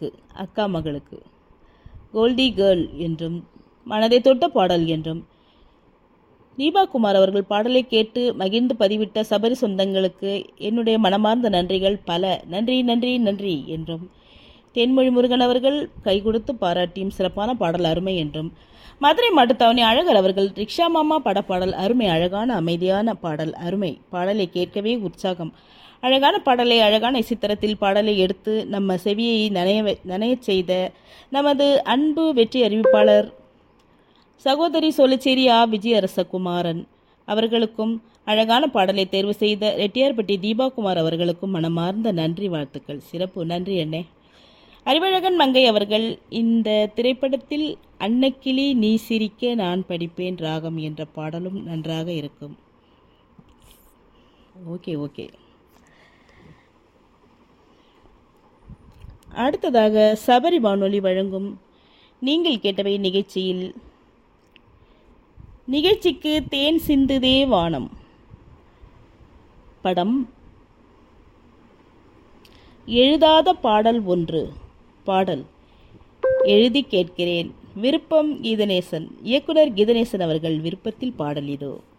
மகளுக்கு அக்கா மகளுக்கு கோல்டி கேர்ள் என்றும் மனதை தொட்ட பாடல் என்றும் தீபா குமார் அவர்கள் பாடலை கேட்டு மகிழ்ந்து பதிவிட்ட சபரி சொந்தங்களுக்கு என்னுடைய மனமார்ந்த நன்றிகள் பல நன்றி நன்றி நன்றி என்றும் தென்மொழி முருகன் அவர்கள் கை கொடுத்து பாராட்டியும் சிறப்பான பாடல் அருமை என்றும் மதுரை மாட்டுத்தாவணி அழகர் அவர்கள் ரிக்ஷா மாமா படப்பாடல் அருமை அழகான அமைதியான பாடல் அருமை பாடலை கேட்கவே உற்சாகம் அழகான பாடலை அழகான இசைத்தரத்தில் பாடலை எடுத்து நம்ம செவியை நனைய வை- நனையச் செய்த நமது அன்பு வெற்றி அறிவிப்பாளர் சகோதரி சொலிச்சேரி ஆ விஜயரசகுமாரன் அவர்களுக்கும் அழகான பாடலை தேர்வு செய்த ரெட்டியார்பட்டி தீபாகுமார் அவர்களுக்கும் மனமார்ந்த நன்றி வாழ்த்துக்கள் சிறப்பு நன்றி அண்ணே அறிவழகன் மங்கை அவர்கள் இந்த திரைப்படத்தில் அன்னக்கிளி நீ சிரிக்க நான் படிப்பேன் ராகம் என்ற பாடலும் நன்றாக இருக்கும் ஓகே ஓகே அடுத்ததாக சபரி வானொலி வழங்கும் நீங்கள் கேட்டவை நிகழ்ச்சியில் நிகழ்ச்சிக்கு தேன் சிந்துதே வானம் படம் எழுதாத பாடல் ஒன்று பாடல் எழுதி கேட்கிறேன் விருப்பம் கீதநேசன் இயக்குனர் கீதநேசன் அவர்கள் விருப்பத்தில் பாடல் இதோ